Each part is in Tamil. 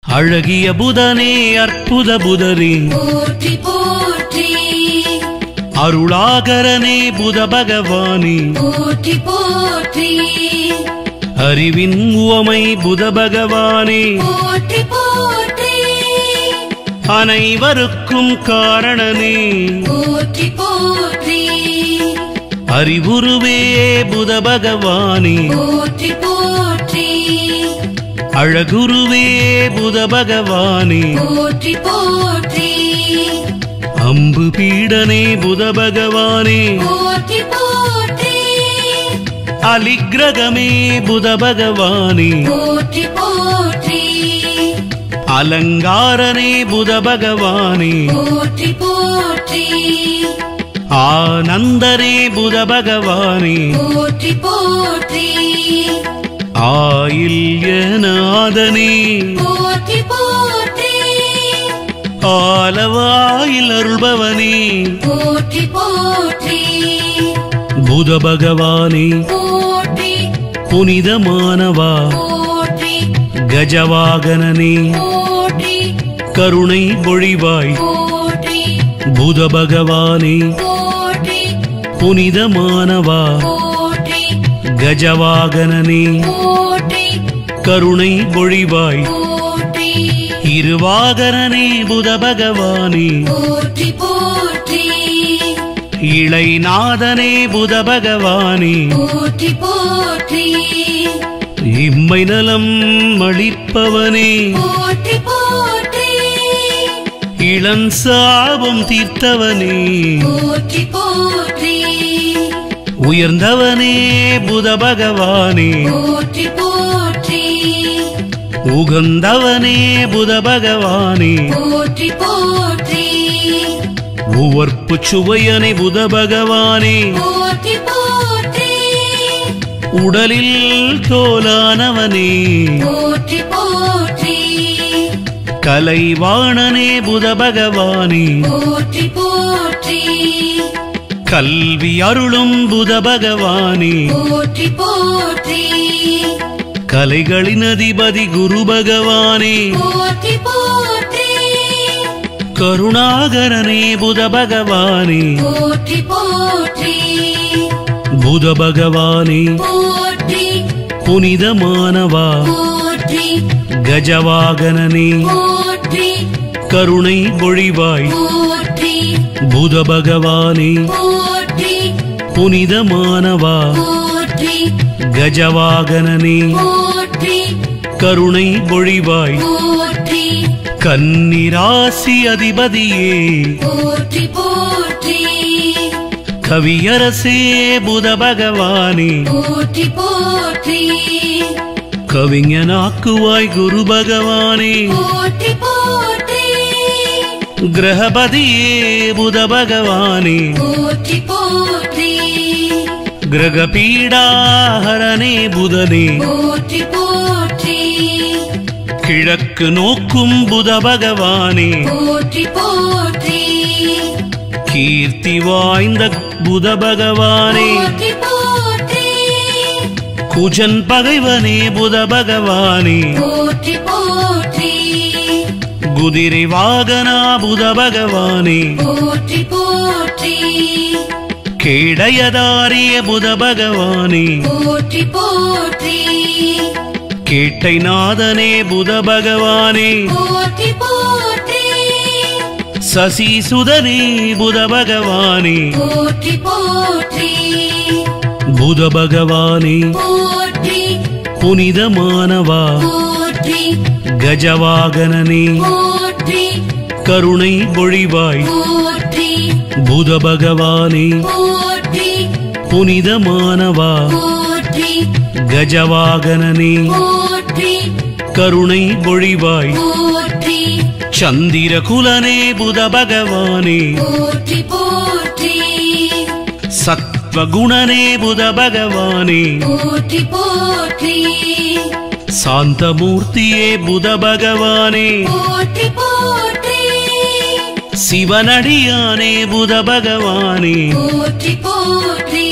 அழகிய புதனே அற்புத புதனே போற்றி போற்றி அருளாகரனே புத பகவானே போற்றி போற்றி அறிவின் உவமை புத பகவானே போற்றி போற்றி அனைவருக்கும் காரணனே போற்றி போற்றி அறிவுருவே புத பகவானே போற்றி போற்றி அழகுருவே புத பகவானே போற்றி போற்றி அம்பு பீடனே புத பகவானே போற்றி போற்றி அலிக்கிரகமே புத பகவானே போற்றி போற்றி அலங்காரனே புத பகவானே போற்றி போற்றி ஆனந்தனே புத பகவானே போற்றி போற்றி ஆயில்யநாதனே போற்றி போற்றி ஆலவாயில் அருள்பவனே போற்றி போற்றி புத பகவானே போற்றி புனிதமானவா போற்றி கஜவாகனனே போற்றி கருணை பொழிவாய் போற்றி புத பகவானே போற்றி புனிதமானவா போற்றி கஜவாகனனே போற்றி கருணை பொழிவாய் போற்றி இருவாகனனே புத பகவானே போற்றி போற்றி இளைநாதனே புத பகவானே போற்றி போற்றி இம்மை நலம் அளிப்பவனே போற்றி போற்றி இளம் சாபம் தீர்த்தவனே போற்றி போற்றி உயர்ந்தவனே புத பகவானே போற்றி போற்றி உகந்தவனே புத பகவானே போற்றி போற்றி உவர்ப்பு சுவையனை புத பகவானே போற்றி போற்றி உடலில் தோலானவனே போற்றி போற்றி கலைவாணனே புத பகவானே போற்றி போற்றி கல்வி அருளும் புத பகவானே போற்றி போற்றி கலைகளின் அதிபதி குரு பகவானே போற்றி போற்றி கருணாகரனே புத பகவானே போற்றி போற்றி புத பகவானே போற்றி புனிதமானவா போற்றி கஜவாகனனே போற்றி கருணை பொழிவாய் போற்றி புத பகவானே போற்றி புனிதமானவா போற்றி கஜவாகனனே போற்றி கருணை பொழிவாய் போற்றி கன்னிராசி அதிபதியே போற்றி போற்றி கவியரசே புத பகவானே போற்றி போற்றி கவிஞனாக்குவாய் குரு பகவானே போற்றி போற்றி கிரகபதியே புத பகவானே போற்றி போற்றி கிரகபீடாஹரனே புதனே போற்றி போற்றி கிழக்கு நோக்கும் புத பகவானே போற்றி போற்றி கீர்த்தி வாய்ந்த புத பகவானே போற்றி போற்றி குஜன் பகைவனே புத பகவானே போற்றி போற்றி குதிரை வாகனா புத பகவானே போற்றி போற்றி கேடயதாரிய புத பகவானே போற்றி போற்றி கேட்டை நாதனே புத பகவானே போற்றி போற்றி சசிசுதனே புத பகவானே போற்றி போற்றி புத பகவானே போற்றி புனிதமானவா போற்றி கஜவாகனனே போற்றி கருணை பொழிவாய் போற்றி புத பகவானே போற்றி புனிதமானவா போற்றி கஜவாகனனே போற்றி கருணை பொழிவாய் போற்றி சந்திரகுலனே புத பகவானே போற்றி போற்றி சத்வகுணனே புத பகவானே போற்றி போற்றி சாந்தமூர்த்தியே புத பகவானே போற்றி போற்றி சிவனடியானே புத பகவானே போற்றி போற்றி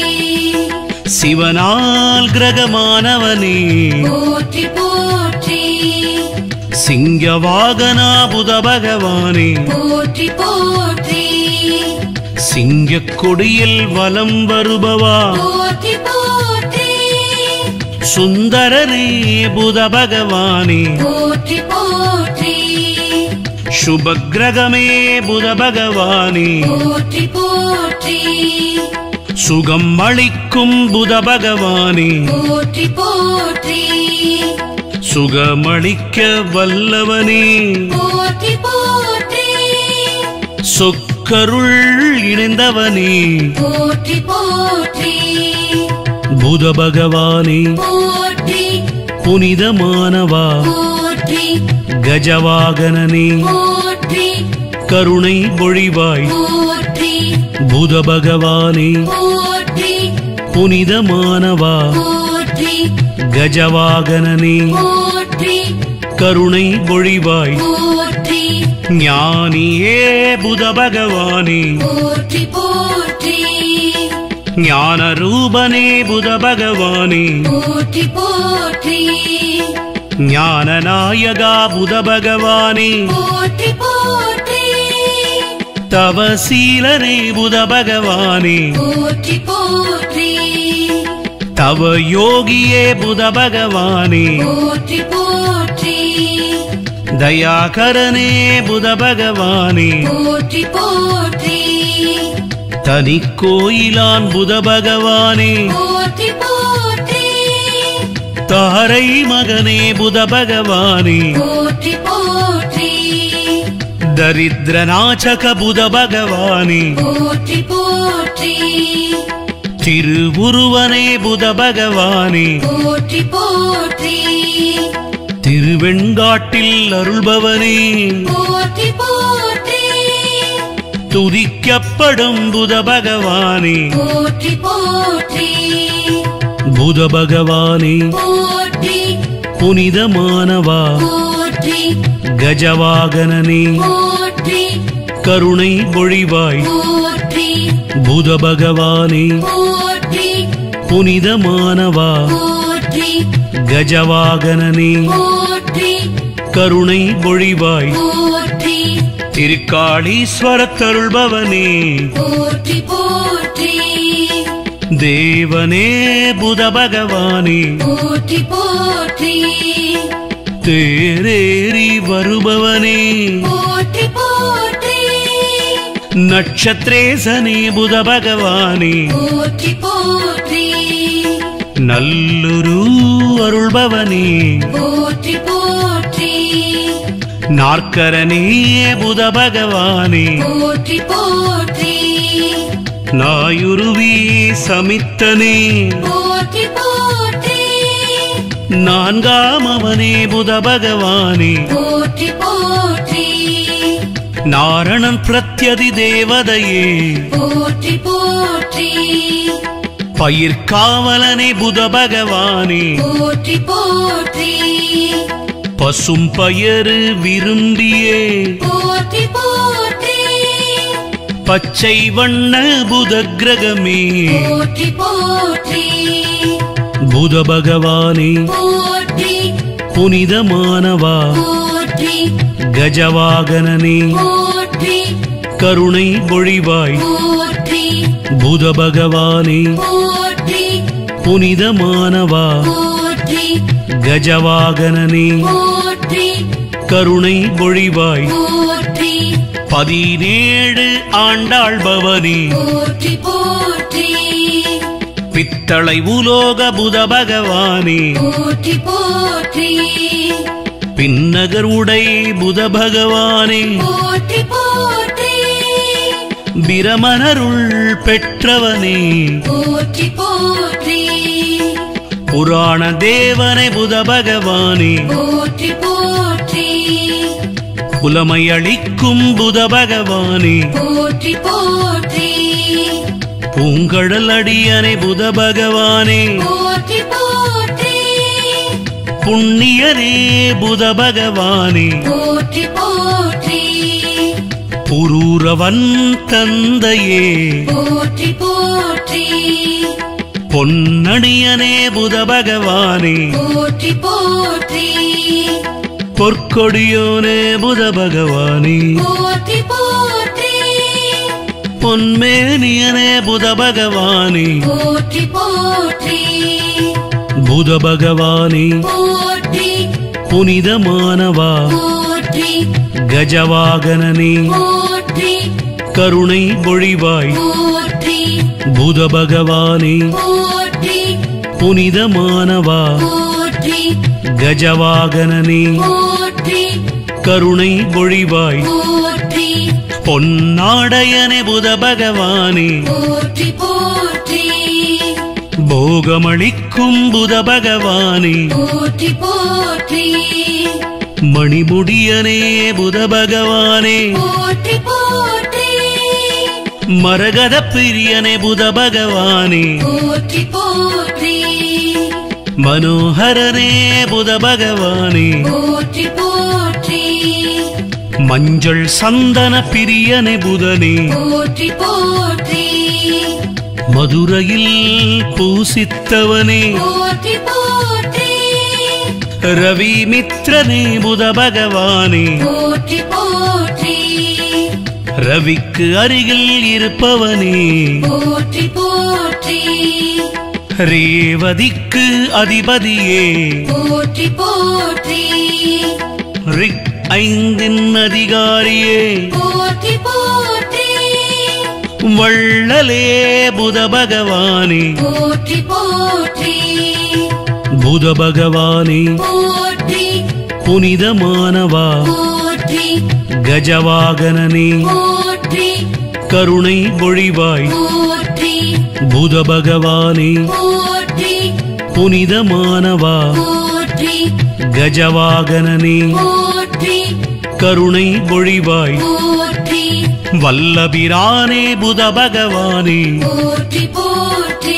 சிவனால் கிரகமானவனே போற்றி போற்றி சிங்கவாகனா புத பகவானே போற்றி போற்றி சிங்கக் கொடியில் வலம் வருபவா போற்றி போற்றி சுந்தரனே புத பகவானே போற்றி போற்றி சுபக்கிரகமே புத பகவானே போற்றி போற்றி சுகம் அளிக்கும் புத பகவானே போற்றி போற்றி சுகமளிக்க வல்லவனே போற்றி போற்றி சொக்கருள் இணைந்தவனே போற்றி போற்றி புத பகவானே போற்றி புனிதமானவா போற்றி கஜவாகனனே போற்றி கருணை பொழிவாய் போற்றி புத பகவானே போற்றி புனிதமானவா போற்றி கஜவாகனனே போற்றி கருணை பொழிவாய் போற்றி ஞானியே புத பகவானே போற்றி போற்றி ஞான ரூபனே புத பகவானே போற்றி போற்றி ஞான நாயகா புத பகவானே போற்றி போற்றி தவசீலனே புத பகவானே போற்றி போற்றி தவ யோகியே புத பகவானே போற்றி போற்றி தயாகரனே புத பகவானே போற்றி போற்றி தனி கோயிலான் புத பகவானே போற்றி போற்றி தாரை மகனே புத பகவானே போற்றி போற்றி தரித்திர நாச்சக புத பகவானே போற்றி போற்றி திருவுருவனே புத பகவானே போற்றி போற்றி திருவெண்காட்டில் அருள்பவனே போற்றி போற்றி துதிக்கப்படும் புத பகவானே போற்றி போற்றி புத பகவானே போற்றி புனிதமானவா போற்றி கஜவாகனனே போற்றி கருணை பொழிவாய் போற்றி புத பகவானே போற்றி புனிதமானவா போற்றி கஜவாகனனே போற்றி கருணை பொழிவாய் போற்றி திருக்காளீஸ்வரத்தருள்பவனே போற்றி போற்றி தேவனே புத பகவானே போற்றி போற்றி தேரேறி வருபவனே போற்றி போற்றி நட்சத்திரேசனே புத பகவானே போற்றி போற்றி நல்லுரு அருள்பவனே போற்றி போற்றி நாற்கரனே புத பகவானே போற்றி போற்றி நாயுருவி சமித்தனே போற்றி போற்றி நான்காம் அவனே புத பகவானே போற்றி போற்றி நாரணன் பிரத்யதி தேவதையே போற்றி போற்றி பயிர்காவலனே புத பகவானே போற்றி போற்றி பசும் பயறு விரும்பியே போற்றி போற்றி பச்சை வண்ண புத கிரகமே போற்றி போற்றி புத பகவானே போற்றி புனிதமானவா போற்றி கஜவாகனனே போற்றி கருணை பொழிவாய் போற்றி புத பகவானே போற்றி புனிதமானவா போற்றி கஜவாகனனே போற்றி கருணை பொழிவாய் போற்றி பதினேழு ஆண்டாள் பவனே போற்றி போற்றி பித்தளை உலோக புத பகவானே போற்றி போற்றி பின்னகர் உடை புத பகவானே போற்றி போற்றி பிரமணருள் பெற்றவனே போற்றி போற்றி புராண தேவனை புத பகவானே போற்றி போற்றி புலமையளிக்கும் புத பகவானே போற்றி போற்றி பூங்கடல் அடியனை புத பகவானே போற்றி போற்றி புண்ணியனே புத பகவானே போற்றி போற்றி புரூரவன் தந்தையே போற்றி போற்றி பொன்னடியனே புத பகவானே போற்றி போற்றி பொற்கொடியோனே புத பகவானே போற்றி போற்றி பொன்மேனியனே புத பகவானே போற்றி போற்றி புத பகவானே போற்றி புனிதமானவா போற்றி கஜவாகனனே போற்றி கருணை பொழிவாய் போற்றி புத பகவானே போற்றி புனிதமானவா போற்றி கஜவாகனனே போற்றி கருணை பொழிவாய் போற்றி பொன்னாடையனே புத பகவானே போற்றி போற்றி போகமளிக்கும் புத பகவானே போற்றி போற்றி மணிமுடியனே புத பகவானே போற்றி போற்றி மரகத பிரியனே புத பகவானே போற்றி போற்றி மனோகரனே புத பகவானே போற்றி போற்றி மஞ்சள் சந்தன பிரியனே புதனே போற்றி போற்றி மதுரையில் பூசித்தவனே போற்றி போற்றி ரவி மித்ரனே புத பகவானே போற்றி போற்றி ரவிக்கு அருகில் இருப்பவனே போற்றி போற்றி ரேவதிக்கு அதிபதியே போற்றி போற்றி ரிக் ஐந்தின் அதிகாரியே போற்றி போற்றி வள்ளலே புத பகவானே போற்றி போற்றி புத பகவானே போற்றி புனிதமானவா போற்றி கஜவாகனனே போற்றி கருணை பொழிவாய் போற்றி புத பகவானே போற்றி புனிதமானவா போற்றி கஜவாகனனே போற்றி கருணை பொழிவாய் போற்றி வல்லபிரானே புத பகவானே போற்றி போற்றி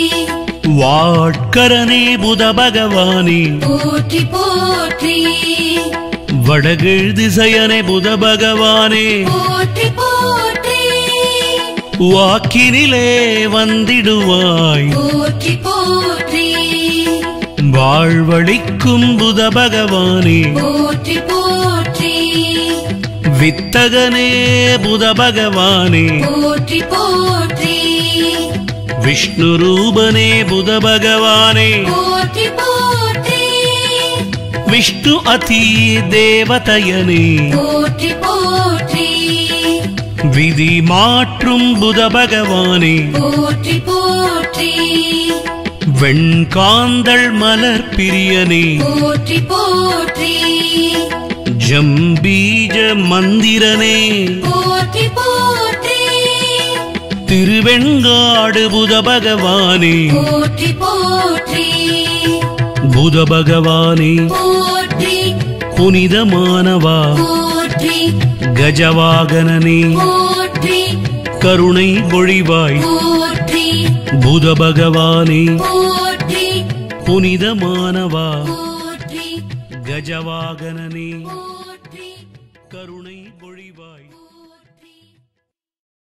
வாட்கரனே புத பகவானே போற்றி போற்றி வடகிழ் திசையனே புத பகவானே போற்றி போற்றி வாக்கினிலே வந்திடுவாய் போற்றி போற்றி வாழ்வழிக்கும் புத பகவானே போற்றி போற்றி வித்தகனே புத பகவானே போற்றி போற்றி விஷ்ணு ரூபனே புத பகவானே போற்றி போற்றி விஷ்ணு அதி தேவதையனே போற்றி போற்றி விதி மாற்றும் புத பகவானே போற்றி போற்றி வெண்காந்தள் மலர் பிரியனே போற்றி போற்றி ஜம்பீஜ மந்திரனே போற்றி போற்றி திருவெண்காடு புத பகவானே போற்றி போற்றி புத பகவானே போற்றி புனிதமானவா போற்றி கஜவாகனனே போற்றி கருணை பொழிவாய் போற்றி புத பகவானே போற்றி புனிதமானவா போற்றி கஜவாகனனே போற்றி கருணை